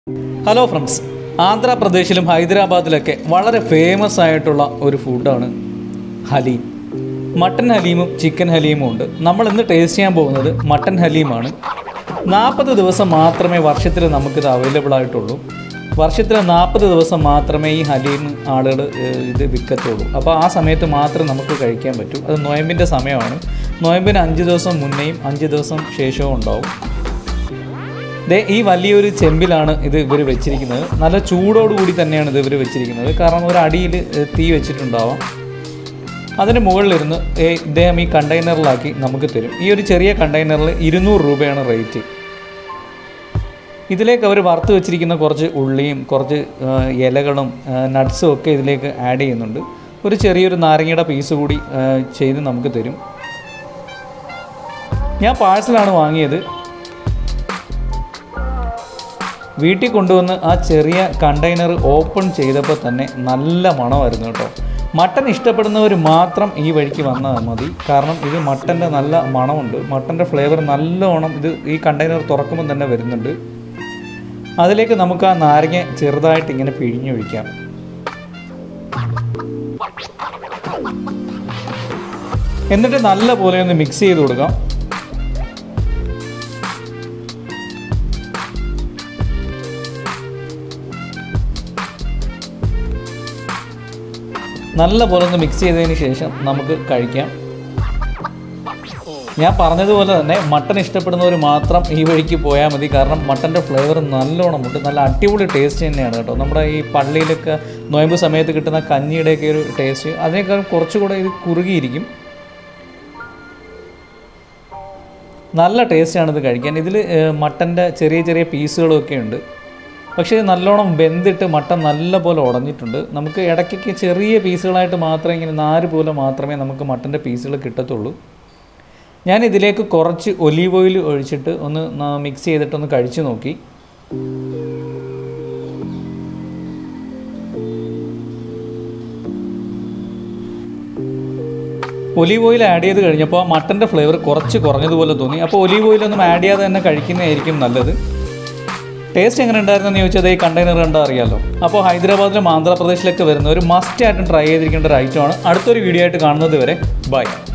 hello friends ആന്ധ്രാപ്രദേശിലും ഹൈദരാബാദിലൊക്കെ വളരെ famous ആയിട്ടുള്ള ഒരു ഫുഡാണ് ഹലീം മട്ടൻ ഹലീമും ചിക്കൻ ഹലീമും ഉണ്ട് നമ്മൾ ഇന്ന് ടേസ്റ്റ് ചെയ്യാൻ പോകുന്നത് മട്ടൻ ഹലീമാണ് നാൽപ്പത് ദിവസം മാത്രമേ വർഷത്തിൽ നമുക്കിത് അവൈലബിൾ ആയിട്ടുള്ളൂ വർഷത്തിൽ നാൽപ്പത് ദിവസം മാത്രമേ ഈ ഹലീം ആളുകൾ ഏഹ്, ഇത് വിൽക്കത്തുള്ളൂ അപ്പോൾ ആ സമയത്ത് മാത്രം നമുക്ക് കഴിക്കാൻ പറ്റൂ അത് നോയമ്പിൻ്റെ സമയമാണ് നോയമ്പിന് അഞ്ച് ദിവസം മുന്നേയും അഞ്ച് ദിവസം ശേഷവും ഉണ്ടാവും ദേ ഈ വലിയൊരു ചെമ്പിലാണ് ഇത് ഇവർ വെച്ചിരിക്കുന്നത് നല്ല ചൂടോടുകൂടി തന്നെയാണ് ഇത് ഇവർ വെച്ചിരിക്കുന്നത് കാരണം ഒരു അടിയിൽ ഏഹ്, തീ വെച്ചിട്ടുണ്ടാവാം അതിന് മുകളിലിരുന്ന് ഏ, ഇദ്ദേഹം ഈ കണ്ടെയ്നറിലാക്കി നമുക്ക് തരും ഈ ഒരു ചെറിയ കണ്ടെയ്നറിൽ ഇരുന്നൂറ് രൂപയാണ് റേറ്റ് ഇതിലേക്ക് അവർ വറുത്ത് വെച്ചിരിക്കുന്ന കുറച്ച് ഉള്ളിയും കുറച്ച് ആ, ഇലകളും നട്ട്സും ഒക്കെ ഇതിലേക്ക് ആഡ് ചെയ്യുന്നുണ്ട് ഒരു ചെറിയൊരു നാരങ്ങയുടെ പീസ് കൂടി ആ, ചെയ്ത് നമുക്ക് തരും ഞാൻ പാഴ്സലാണ് വാങ്ങിയത് വീട്ടിൽ കൊണ്ടുവന്ന് ആ ചെറിയ കണ്ടെയ്നർ ഓപ്പൺ ചെയ്തപ്പോൾ തന്നെ നല്ല മണമായിരുന്നു കേട്ടോ മട്ടൻ ഇഷ്ടപ്പെടുന്നവർ മാത്രം ഈ വഴിക്ക് വന്നാൽ മതി കാരണം ഇത് മട്ടൻ്റെ നല്ല മണമുണ്ട് മട്ടൻ്റെ ഫ്ലേവർ നല്ലോണം ഇത് ഈ കണ്ടെയ്നർ തുറക്കുമ്പോൾ തന്നെ വരുന്നുണ്ട് അതിലേക്ക് നമുക്ക് ആ നാരങ്ങ ചെറുതായിട്ട് ഇങ്ങനെ പിഴിഞ്ഞൊഴിക്കാം എന്നിട്ട് നല്ല പോലെ ഒന്ന് മിക്സ് ചെയ്ത് കൊടുക്കാം നല്ല പോലെ ഒന്ന് മിക്സ് ചെയ്തതിന് ശേഷം നമുക്ക് കഴിക്കാം ഞാൻ പറഞ്ഞതുപോലെ തന്നെ മട്ടൺ ഇഷ്ടപ്പെടുന്നവർ മാത്രം ഈ വഴിക്ക് പോയാൽ മതി കാരണം മട്ടൻ്റെ ഫ്ലേവർ നല്ലോണമുണ്ട് നല്ല അടിപൊളി ടേസ്റ്റ് തന്നെയാണ് കേട്ടോ നമ്മുടെ ഈ പള്ളിയിലൊക്കെ നോയമ്പ് സമയത്ത് കിട്ടുന്ന കഞ്ഞിയുടെയൊക്കെ ഒരു ടേസ്റ്റ് അതിനേക്കാൾ കുറച്ചുകൂടെ ഇത് കുറുകിയിരിക്കും നല്ല ടേസ്റ്റാണ് ഇത് കഴിക്കാൻ ഇതിൽ മട്ടൻ്റെ ചെറിയ ചെറിയ പീസുകളൊക്കെ ഉണ്ട് പക്ഷേ ഇത് നല്ലോണം വെന്തിട്ട് മട്ടൻ നല്ല പോലെ ഉടഞ്ഞിട്ടുണ്ട് നമുക്ക് ഇടയ്ക്കൊക്കെ ചെറിയ പീസുകളായിട്ട് മാത്രമേ ഇങ്ങനെ നാല് പോലെ മാത്രമേ നമുക്ക് മട്ടൻ്റെ പീസുകൾ കിട്ടത്തുള്ളൂ ഞാൻ ഇതിലേക്ക് കുറച്ച് ഒലീവ് ഓയിൽ ഒഴിച്ചിട്ട് ഒന്ന് മിക്സ് ചെയ്തിട്ടൊന്ന് കഴിച്ചു നോക്കി ഒലീവ് ഓയിൽ ആഡ് ചെയ്ത് കഴിഞ്ഞപ്പോൾ ആ മട്ടൻ്റെ ഫ്ലേവർ കുറച്ച് കുറഞ്ഞതുപോലെ തോന്നി അപ്പോൾ ഒലീവ് ഓയിലൊന്നും ആഡ് ചെയ്യാതെ തന്നെ കഴിക്കുന്നതായിരിക്കും നല്ലത് ടേസ്റ്റ് എങ്ങനെ ഉണ്ടായിരുന്നെന്ന് ചോദിച്ചാൽ ഈ കണ്ടെയ്നർ കണ്ടാൽ അറിയാമല്ലോ അപ്പോൾ ഹൈദരാബാദിലും ആന്ധ്രാപ്രദേശിലൊക്കെ വരുന്ന ഒരു മസ്റ്റ് ആയിട്ടും ട്രൈ ചെയ്തിരിക്കേണ്ട ഒരു ഐറ്റമാണ് അടുത്തൊരു വീഡിയോ ആയിട്ട് കാണുന്നത് വരെ ബൈ